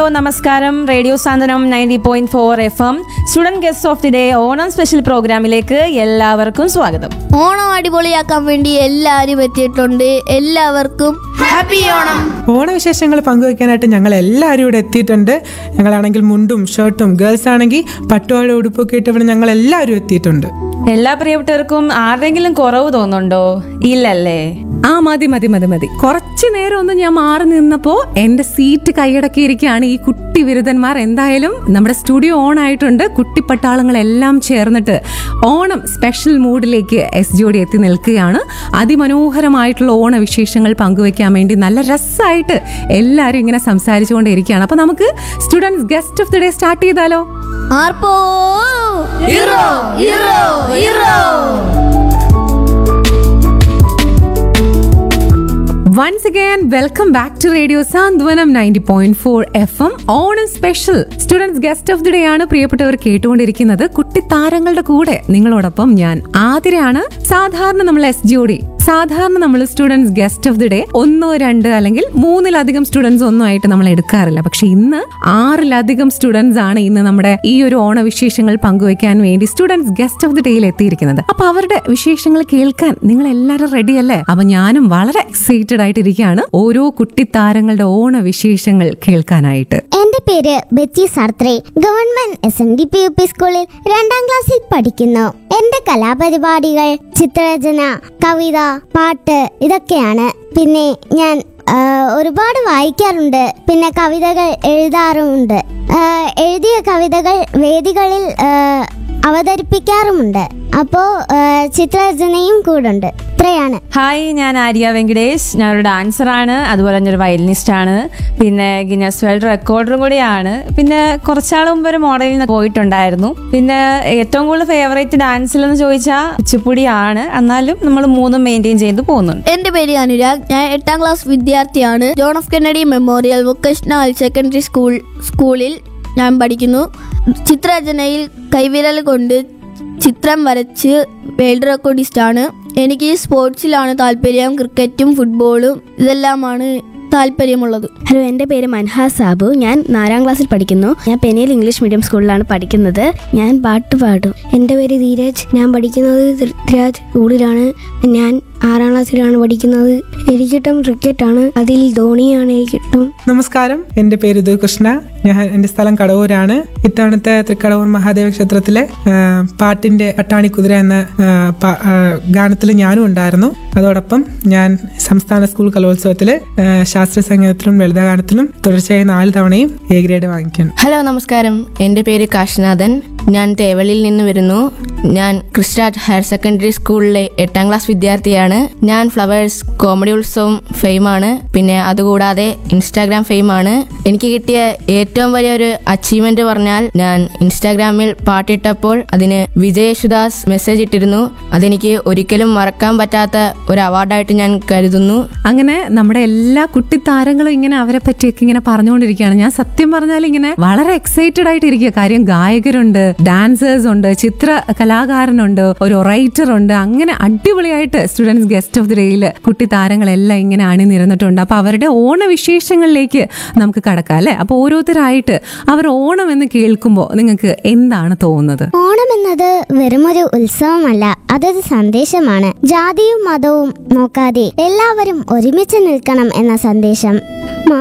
hello നമസ്കാരം radio Santhwanam ninety point four F M student guest of the day Onam special പ്രോഗ്രാമിലേക്ക് എല്ലാവർക്കും സ്വാഗതം ഓണം അടിപൊളിയാക്കാൻ വേണ്ടി എല്ലാവരും എത്തിയിട്ടുണ്ട് എല്ലാവർക്കും ഹാപ്പി ഓണം ഓണവിശേഷങ്ങൾ പങ്കുവെക്കാനായിട്ട് ഞങ്ങൾ എല്ലാവരും ഇവിടെ എത്തിയിട്ടുണ്ട് ഞങ്ങളാണെങ്കിൽ മുണ്ടും ഷർട്ടും ഗേൾസ് ആണെങ്കിൽ പട്ടുവാഴ ഉടുപ്പൊക്കെ ഇട്ടവിടെ ഞങ്ങൾ എല്ലാവരും എത്തിയിട്ടുണ്ട് എല്ലാ പ്രിയപ്പെട്ടവർക്കും ആരുടെങ്കിലും കുറവ് തോന്നുന്നുണ്ടോ ഇല്ലല്ലേ ആ മതി മതി മതി മതി കുറച്ചു നേരം ഒന്ന് ഞാൻ മാറി നിന്നപ്പോ എന്റെ സീറ്റ് കൈയടക്കിയിരിക്കുകയാണ് ഈ കുട്ടി ബിരുദന്മാർ എന്തായാലും നമ്മുടെ സ്റ്റുഡിയോ ഓൺ ആയിട്ടുണ്ട് കുട്ടിപ്പട്ടാളങ്ങളെല്ലാം ചേർന്നിട്ട് ഓണം സ്പെഷ്യൽ മൂഡിലേക്ക് എസ് ജോഡി എത്തി നിൽക്കുകയാണ് അതിമനോഹരമായിട്ടുള്ള ഓണവിശേഷങ്ങൾ പങ്കുവെക്കാൻ വേണ്ടി നല്ല രസമായിട്ട് എല്ലാവരും ഇങ്ങനെ സംസാരിച്ചുകൊണ്ടിരിക്കുകയാണ് അപ്പൊ നമുക്ക് students guest of the day start ചെയ്താലോ ആർപ്പോ ഹീറോ ഹീറോ ഹീറോ once again welcome back to radio Santhwanam ninety point four F M Onam special students guest of the day ആണ് പ്രിയപ്പെട്ടവർ കേട്ടുകൊണ്ടിരിക്കുന്നത് കുട്ടി താരങ്ങളുടെ കൂടെ നിങ്ങളോടൊപ്പം ഞാൻ ആതിരയാണ് സാധാരണ നമ്മൾ എസ് ജി ഡി സാധാരണ നമ്മൾ students guest of the day ഒന്നോ രണ്ട് അല്ലെങ്കിൽ മൂന്നിലധികം സ്റ്റുഡൻസ് ഒന്നും ആയിട്ട് നമ്മൾ എടുക്കാറില്ല പക്ഷെ ഇന്ന് ആറിലധികം സ്റ്റുഡൻസ് ആണ് ഇന്ന് നമ്മുടെ ഈ ഒരു ഓണവിശേഷങ്ങൾ പങ്കുവെക്കാൻ വേണ്ടി സ്റ്റുഡൻസ് ഗസ്റ്റ് ഓഫ് ദി ഡേയിൽ എത്തിയിരിക്കുന്നത് അപ്പൊ അവരുടെ വിശേഷങ്ങൾ കേൾക്കാൻ നിങ്ങൾ എല്ലാവരും റെഡി അല്ലേ അപ്പൊ ഞാനും വളരെ എക്സൈറ്റഡ് ആയിട്ടിരിക്കുകയാണ് ഓരോ കുട്ടിത്താരങ്ങളുടെ ഓണവിശേഷങ്ങൾ കേൾക്കാനായിട്ട് എന്റെ പേര് Bechi Sartre government S N D P U P സ്കൂളിൽ രണ്ടാം ക്ലാസ്സിൽ പഠിക്കുന്നു എന്റെ കലാപരിപാടികൾ ചിത്രരചന കവിത പാട്ട് ഇതൊക്കെയാണ് പിന്നെ ഞാൻ ആ, ഒരുപാട് വായിക്കാറുണ്ട് പിന്നെ കവിതകൾ എഴുതാറുമുണ്ട് ആ, എഴുതിയ കവിതകൾ വേദികളിൽ ആ, അവതരിപ്പിക്കാറുമുണ്ട് അപ്പോൾ ചിത്രരചനയും കൂടുണ്ട് ഇത്രയാണ് ഹായ് ഞാൻ ആര്യ വെങ്കടേഷ് ഞാനൊരു ഡാൻസറാണ് അതുപോലെ തന്നെ ഒരു വയലിനിസ്റ്റ് ആണ് പിന്നെ ഗിന്നസ് വേൾഡ് റെക്കോർഡറും കൂടിയാണ് പിന്നെ കുറച്ചാൾ മുമ്പ് ഒരു മോഡലിൽ നിന്ന് പോയിട്ടുണ്ടായിരുന്നു പിന്നെ ഏറ്റവും കൂടുതൽ ഫേവറേറ്റ് ഡാൻസിൽ എന്ന് ചോദിച്ചാൽ കുച്ചിപ്പുടിയാണ് എന്നാലും നമ്മൾ മൂന്നും മെയിൻറ്റെയിൻ ചെയ്ത് പോകുന്നുണ്ട് എന്റെ പേര് അനുരാഗ് ഞാൻ എട്ടാം ക്ലാസ് വിദ്യാർത്ഥിയാണ് John F Kennedy memorial vocational secondary school സ്കൂളിൽ ഞാൻ പഠിക്കുന്നു ചിത്രരചനയിൽ കൈവിരൽ കൊണ്ട് ചിത്രം വരച്ച് വേൾഡ് റെക്കോർഡിസ്റ്റാണ് എനിക്ക് സ്പോർട്സിലാണ് താല്പര്യം ക്രിക്കറ്റും ഫുട്ബോളും ഇതെല്ലാമാണ് താല്പര്യമുള്ളത് ഹലോ എൻ്റെ പേര് മൻഹ സാബു ഞാൻ നാലാം ക്ലാസ്സിൽ പഠിക്കുന്നു ഞാൻ പെനിയൽ ഇംഗ്ലീഷ് മീഡിയം സ്കൂളിലാണ് പഠിക്കുന്നത് ഞാൻ പാട്ട് പാടും എൻ്റെ പേര് ധീരജ് ഞാൻ പഠിക്കുന്നത് ധൃരാജ് സ്കൂളിലാണ് ഞാൻ ആറാം ക്ലാസ്സിലാണ് പഠിക്കുന്നത് എനിക്കിഷ്ടം ക്രിക്കറ്റാണ് അതിൽ ധോണിയാണ് എനിക്കിഷ്ടം നമസ്കാരം എൻ്റെ പേര് കൃഷ്ണ ഞാൻ എൻ്റെ സ്ഥലം കടവൂരാണ് ഇത്തവണത്തെ തൃക്കടവൂർ മഹാദേവ ക്ഷേത്രത്തിലെ ആ, പാട്ടിന്റെ പട്ടാണിക്കുതിര എന്ന ഗാനത്തിൽ ഞാനും ഉണ്ടായിരുന്നു അതോടൊപ്പം ഞാൻ സംസ്ഥാന സ്കൂൾ കലോത്സവത്തിൽ ശാസ്ത്രീയ സംഗീതത്തിലും ലളിതഗാനത്തിലും തുടർച്ചയായി നാല് തവണയും എ ഗ്രേഡ് വാങ്ങിക്കുന്നു ഹലോ നമസ്കാരം എൻ്റെ പേര് കാശിനാഥൻ ഞാൻ തേവളിയിൽ നിന്ന് വരുന്നു ഞാൻ ക്രിസ്റ്റാറ്റ് ഹയർ സെക്കൻഡറി സ്കൂളിലെ എട്ടാം ക്ലാസ് വിദ്യാർത്ഥിയാണ് ഞാൻ ഫ്ലവേഴ്സ് കോമഡി ഉത്സവം ഫെയിമാണ് പിന്നെ അതുകൂടാതെ ഇൻസ്റ്റാഗ്രാം ഫെയിമാണ് എനിക്ക് കിട്ടിയ ഏറ്റവും വലിയ ഒരു അച്ചീവ്മെന്റ് പറഞ്ഞാൽ ഞാൻ ഇൻസ്റ്റാഗ്രാമിൽ പാട്ടിട്ടപ്പോൾ അതിന് വിജയ് യേശുദാസ് മെസ്സേജ് ഇട്ടിരുന്നു അതെനിക്ക് ഒരിക്കലും മറക്കാൻ പറ്റാത്ത ഒരു അവാർഡായിട്ട് ഞാൻ കരുതുന്നു അങ്ങനെ നമ്മുടെ എല്ലാ കുട്ടിത്താരങ്ങളും ഇങ്ങനെ അവരെ പറ്റിയൊക്കെ ഇങ്ങനെ പറഞ്ഞുകൊണ്ടിരിക്കുകയാണ് ഞാൻ സത്യം പറഞ്ഞാൽ ഇങ്ങനെ വളരെ എക്സൈറ്റഡ് ആയിട്ട് ഇരിക്കുക കാര്യം ഗായകരുണ്ട് ഡാൻസേഴ്സ് ഉണ്ട് ചിത്ര കലാകാരനുണ്ട് ഒരു റൈറ്റർ ഉണ്ട് അങ്ങനെ അടിപൊളിയായിട്ട് സ്റ്റുഡൻസ് ഗസ്റ്റ് ഓഫ് ദി ഡേയിൽ കുട്ടിത്താരങ്ങളെല്ലാം ഇങ്ങനെ അണിനിരന്നിട്ടുണ്ട് അപ്പൊ അവരുടെ ഓണവിശേഷങ്ങളിലേക്ക് നമുക്ക് കടക്കാം അല്ലെ അപ്പൊ ഓരോരുത്തരായിട്ട് അവർ ഓണം എന്ന് കേൾക്കുമ്പോൾ നിങ്ങൾക്ക് എന്താണ് തോന്നുന്നത് ഓണം എന്നത് വെറുമൊരു ഉത്സവമല്ല അതൊരു സന്ദേശമാണ് ജാതിയും മതവും നോക്കാതെ എല്ലാവരും ഒരുമിച്ച് നിൽക്കണം എന്ന സന്ദേശം